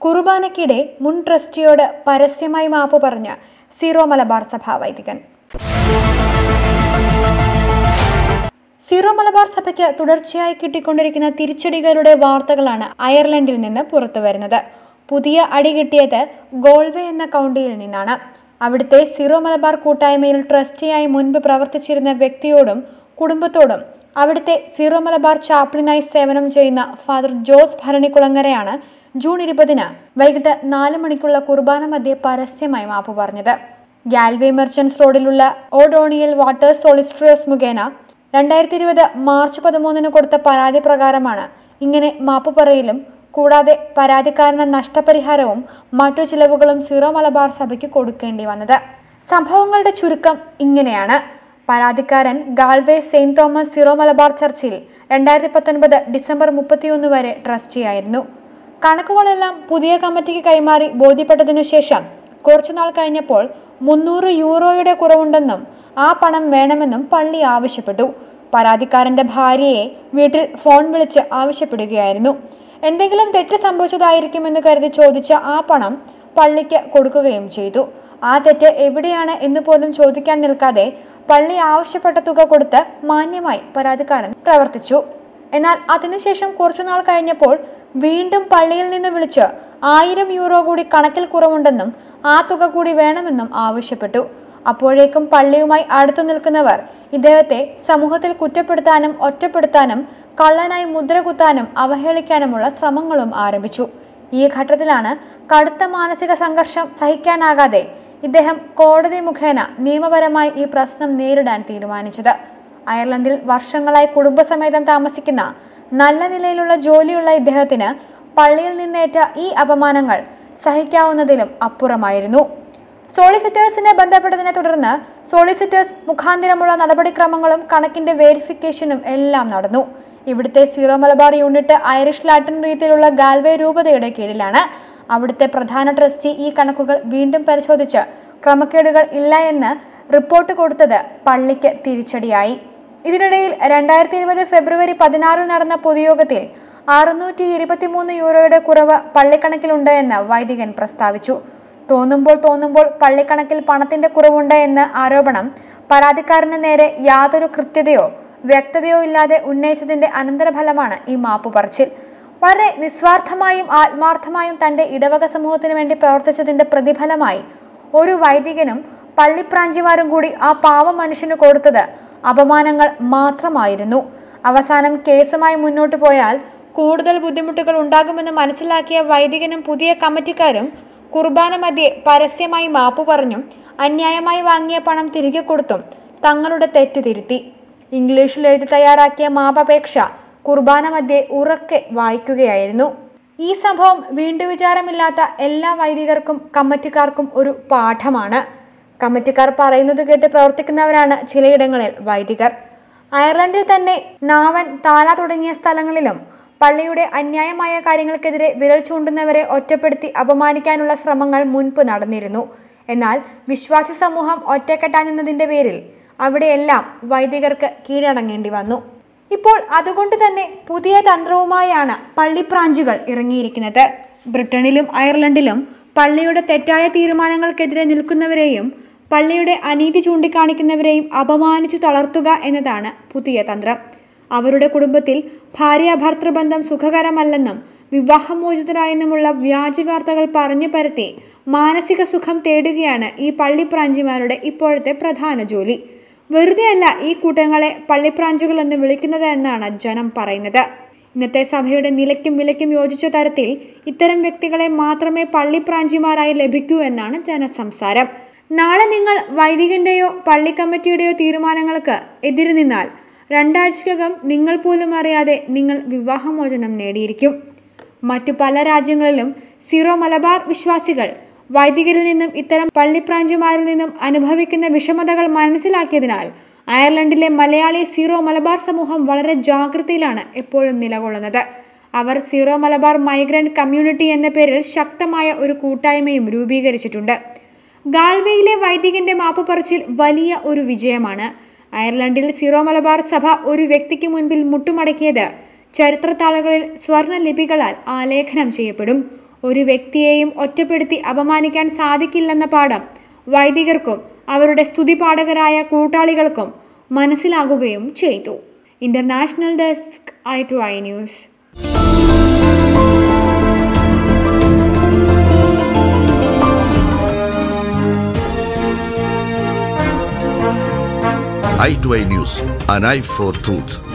കുർബാനയ്ക്കിടെ മുൻ ട്രസ്റ്റിയോട് പരസ്യമായി മാപ്പ് പറഞ്ഞ സീറോ മലബാർ സഭാ വൈദികൻ സീറോ മലബാർ സഭയ്ക്ക് തുടർച്ചയായി കിട്ടിക്കൊണ്ടിരിക്കുന്ന തിരിച്ചടികളുടെ വാർത്തകളാണ് അയർലൻഡിൽ നിന്ന് പുറത്തുവരുന്നത് പുതിയ അടി കിട്ടിയത് ഗോൾവേ എന്ന കൗണ്ടിയിൽ നിന്നാണ് അവിടുത്തെ സീറോ മലബാർ കൂട്ടായ്മയിൽ ട്രസ്റ്റിയായി മുൻപ് പ്രവർത്തിച്ചിരുന്ന വ്യക്തിയോടും കുടുംബത്തോടും അവിടുത്തെ സീറോ മലബാർ ചാപ്ലിനായി സേവനം ചെയ്യുന്ന ഫാദർ ജോസ് ഭരണിക്കുളങ്ങരയാണ് ജൂൺ ഇരുപതിന് വൈകിട്ട് നാല് മണിക്കുള്ള കുർബാന മധ്യേ പരസ്യമായി മാപ്പ് പറഞ്ഞത് ഗാൽവേ മെർച്ചൻസ് റോഡിലുള്ള ഓഡോണിയൽ വാട്ടേഴ്സ് സോളിസ്ട്രിയസ് മുഖേന രണ്ടായിരത്തി ഇരുപത് മാർച്ച് പതിമൂന്നിന് കൊടുത്ത പരാതി പ്രകാരമാണ് ഇങ്ങനെ മാപ്പ് പറയലും കൂടാതെ പരാതിക്കാരന് നഷ്ടപരിഹാരവും മറ്റു ചിലവുകളും സീറോ മലബാർ സഭയ്ക്ക് കൊടുക്കേണ്ടി വന്നത് സംഭവങ്ങളുടെ ചുരുക്കം ഇങ്ങനെയാണ് പരാതിക്കാരൻ Galway Saint Thomas Syro Malabar ചർച്ചിൽ രണ്ടായിരത്തി പത്തൊൻപത് ഡിസംബർ മുപ്പത്തിയൊന്ന് വരെ ട്രസ്റ്റിയായിരുന്നു കണക്കുകളെല്ലാം പുതിയ കമ്മിറ്റിക്ക് കൈമാറി ബോധ്യപ്പെട്ടതിനു ശേഷം കുറച്ചുനാൾ കഴിഞ്ഞപ്പോൾ മുന്നൂറ് യൂറോയുടെ കുറവുണ്ടെന്നും ആ പണം വേണമെന്നും പള്ളി ആവശ്യപ്പെട്ടു പരാതിക്കാരന്റെ ഭാര്യയെ വീട്ടിൽ ഫോൺ വിളിച്ച് ആവശ്യപ്പെടുകയായിരുന്നു എന്തെങ്കിലും തെറ്റ് സംഭവിച്ചതായിരിക്കുമെന്ന് കരുതി ചോദിച്ച ആ പണം പള്ളിക്ക് കൊടുക്കുകയും ചെയ്തു ആ തെറ്റ് എവിടെയാണ് എന്ന് പോലും ചോദിക്കാൻ നിൽക്കാതെ പള്ളി ആവശ്യപ്പെട്ട തുക കൊടുത്ത് മാന്യമായി പരാതിക്കാരൻ പ്രവർത്തിച്ചു എന്നാൽ അതിനുശേഷം കുറച്ചുനാൾ കഴിഞ്ഞപ്പോൾ വീണ്ടും പള്ളിയിൽ നിന്ന് വിളിച്ച് ആയിരം യൂറോ കൂടി കണക്കിൽ കുറവുണ്ടെന്നും ആ തുക കൂടി വേണമെന്നും ആവശ്യപ്പെട്ടു അപ്പോഴേക്കും പള്ളിയുമായി അടുത്തു നിൽക്കുന്നവർ ഇദ്ദേഹത്തെ സമൂഹത്തിൽ കുറ്റപ്പെടുത്താനും ഒറ്റപ്പെടുത്താനും കള്ളനായി മുദ്ര കുത്താനും അവഹേളിക്കാനുമുള്ള ശ്രമങ്ങളും ആരംഭിച്ചു ഈ ഘട്ടത്തിലാണ് കടുത്ത മാനസിക സംഘർഷം സഹിക്കാനാകാതെ ഇദ്ദേഹം കോടതി മുഖേന നിയമപരമായി ഈ പ്രശ്നം നേരിടാൻ തീരുമാനിച്ചത് അയർലൻഡിൽ വർഷങ്ങളായി കുടുംബസമേതം താമസിക്കുന്ന നല്ല നിലയിലുള്ള ജോലിയുള്ള ഇദ്ദേഹത്തിന് പള്ളിയിൽ നിന്നേറ്റ ഈ അപമാനങ്ങൾ സഹിക്കാവുന്നതിലും അപ്പുറമായിരുന്നു സോളിസിറ്റേഴ്സിനെ ബന്ധപ്പെട്ടതിനെ തുടർന്ന് സോളിസിറ്റേഴ്സ് മുഖാന്തിരമുള്ള നടപടിക്രമങ്ങളും കണക്കിന്റെ വേരിഫിക്കേഷനും എല്ലാം നടന്നു ഇവിടുത്തെ Syro Malabar unit Irish Latin രീതിയിലുള്ള ഗാൽവേ രൂപതയുടെ കീഴിലാണ് അവിടുത്തെ പ്രധാന ട്രസ്റ്റി ഈ കണക്കുകൾ വീണ്ടും പരിശോധിച്ച് ക്രമക്കേടുകൾ ഇല്ല എന്ന് റിപ്പോർട്ട് കൊടുത്തത് പള്ളിക്ക് തിരിച്ചടിയായി ഇതിനിടയിൽ രണ്ടായിരത്തി ഇരുപത് ഫെബ്രുവരി പതിനാറിൽ നടന്ന പൊതുയോഗത്തിൽ അറുന്നൂറ്റി ഇരുപത്തിമൂന്ന് യൂറോയുടെ കുറവ് പള്ളിക്കണക്കിലുണ്ട് എന്ന് വൈദികൻ പ്രസ്താവിച്ചു തോന്നുമ്പോൾ തോന്നുമ്പോൾ പള്ളിക്കണക്കിൽ പണത്തിന്റെ കുറവുണ്ട് എന്ന ആരോപണം പരാതിക്കാരന് നേരെ യാതൊരു കൃത്യതയോ വ്യക്തതയോ ഇല്ലാതെ ഉന്നയിച്ചതിന്റെ അനന്തരഫലമാണ് ഈ മാപ്പ് പറച്ചിൽ വളരെ നിസ്വാർത്ഥമായും ആത്മാർത്ഥമായും തന്റെ ഇടവക സമൂഹത്തിന് വേണ്ടി പ്രവർത്തിച്ചതിന്റെ പ്രതിഫലമായി ഒരു വൈദികനും പള്ളിപ്രാഞ്ചിമാരും കൂടി ആ പാവ മനുഷ്യന് കൊടുത്തത് അപമാനങ്ങൾ മാത്രമായിരുന്നു അവസാനം കേസുമായി മുന്നോട്ട് പോയാൽ കൂടുതൽ ബുദ്ധിമുട്ടുകൾ ഉണ്ടാകുമെന്ന് മനസ്സിലാക്കിയ വൈദികനും പുതിയ കമ്മിറ്റിക്കാരും കുർബാന മധ്യേ പരസ്യമായി മാപ്പു പറഞ്ഞും അന്യായമായി വാങ്ങിയ പണം തിരികെ കൊടുത്തും തങ്ങളുടെ തെറ്റ് തിരുത്തി ഇംഗ്ലീഷിൽ എഴുതി തയ്യാറാക്കിയ മാപപേക്ഷ കുർബാന മധ്യേ ഉറക്കെ വായിക്കുകയായിരുന്നു ഈ സംഭവം വീണ്ടും വിചാരമില്ലാത്ത എല്ലാ വൈദികർക്കും കമ്മിറ്റിക്കാർക്കും ഒരു പാഠമാണ് കമ്മിറ്റിക്കാർ പറയുന്നത് കേട്ട് പ്രവർത്തിക്കുന്നവരാണ് ചിലയിടങ്ങളിൽ വൈദികർ അയർലൻഡിൽ തന്നെ നാവൻ താല തുടങ്ങിയ സ്ഥലങ്ങളിലും പള്ളിയുടെ അന്യായമായ കാര്യങ്ങൾക്കെതിരെ വിരൽ ചൂണ്ടുന്നവരെ ഒറ്റപ്പെടുത്തി അപമാനിക്കാനുള്ള ശ്രമങ്ങൾ മുൻപ് നടന്നിരുന്നു എന്നാൽ വിശ്വാസി സമൂഹം ഒറ്റക്കെട്ടാനെന്നതിന്റെ പേരിൽ അവിടെയെല്ലാം വൈദികർക്ക് കീഴടങ്ങേണ്ടി വന്നു ഇപ്പോൾ അതുകൊണ്ട് തന്നെ പുതിയ തന്ത്രവുമായാണ് പള്ളിപ്രാഞ്ചുകൾ ഇറങ്ങിയിരിക്കുന്നത് ബ്രിട്ടനിലും അയർലൻഡിലും പള്ളിയുടെ തെറ്റായ തീരുമാനങ്ങൾക്കെതിരെ നിൽക്കുന്നവരെയും പള്ളിയുടെ അനീതി ചൂണ്ടിക്കാണിക്കുന്നവരെയും അപമാനിച്ചു തളർത്തുക എന്നതാണ് പുതിയ തന്ത്രം അവരുടെ കുടുംബത്തിൽ ഭാര്യ ഭർത്തൃബന്ധം സുഖകരമല്ലെന്നും വിവാഹമോചിതരായെന്നുമുള്ള വ്യാജ വാർത്തകൾ പറഞ്ഞു പരത്തി മാനസിക സുഖം തേടുകയാണ് ഈ പള്ളിപ്രാഞ്ചിമാരുടെ ഇപ്പോഴത്തെ പ്രധാന ജോലി വെറുതെയല്ല ഈ കൂട്ടങ്ങളെ പള്ളിപ്രാഞ്ചുകൾ എന്ന് വിളിക്കുന്നത് എന്നാണ് ജനം പറയുന്നത് ഇന്നത്തെ സഭയുടെ നിലയ്ക്കും വിലയ്ക്കും യോജിച്ച തരത്തിൽ ഇത്തരം വ്യക്തികളെ മാത്രമേ പള്ളിപ്രാഞ്ചിമാരായി ലഭിക്കൂ എന്നാണ് ജനസംസാരം നാളെ നിങ്ങൾ വൈദികന്റെയോ പള്ളി കമ്മിറ്റിയുടെയോ തീരുമാനങ്ങൾക്ക് എതിര് നിന്നാൽ രണ്ടാഴ്ചക്കകം നിങ്ങൾ പോലും അറിയാതെ നിങ്ങൾ വിവാഹമോചനം നേടിയിരിക്കും മറ്റു പല രാജ്യങ്ങളിലും സീറോ മലബാർ വിശ്വാസികൾ വൈദികരിൽ നിന്നും ഇത്തരം പള്ളിപ്രാഞ്ചുമാരിൽ നിന്നും അനുഭവിക്കുന്ന വിഷമതകൾ മനസ്സിലാക്കിയതിനാൽ അയർലൻഡിലെ മലയാളി സീറോ മലബാർ സമൂഹം വളരെ ജാഗ്രതയിലാണ് എപ്പോഴും നിലകൊള്ളുന്നത് അവർ സീറോ മലബാർ മൈഗ്രന്റ് കമ്മ്യൂണിറ്റി എന്ന പേരിൽ ശക്തമായ ഒരു കൂട്ടായ്മയും രൂപീകരിച്ചിട്ടുണ്ട് ഗാൾവേയിലെ വൈദികന്റെ മാപ്പ് പറച്ചിൽ വലിയ ഒരു വിജയമാണ് അയർലൻഡിൽ സീറോ മലബാർ സഭ ഒരു വ്യക്തിക്ക് മുൻപിൽ മുട്ടുമടക്കിയത് ചരിത്രത്താളുകളിൽ സ്വർണ്ണ ലിപികളാൽ ആലേഖനം ചെയ്യപ്പെടും ഒരു വ്യക്തിയെയും ഒറ്റപ്പെടുത്തി അപമാനിക്കാൻ സാധിക്കില്ലെന്ന പാഠം വൈദികർക്കും അവരുടെ സ്തുതിപാഠകരായ കൂട്ടാളികൾക്കും മനസ്സിലാകുകയും ചെയ്തു international desk I two I news i2i News, an eye for truth.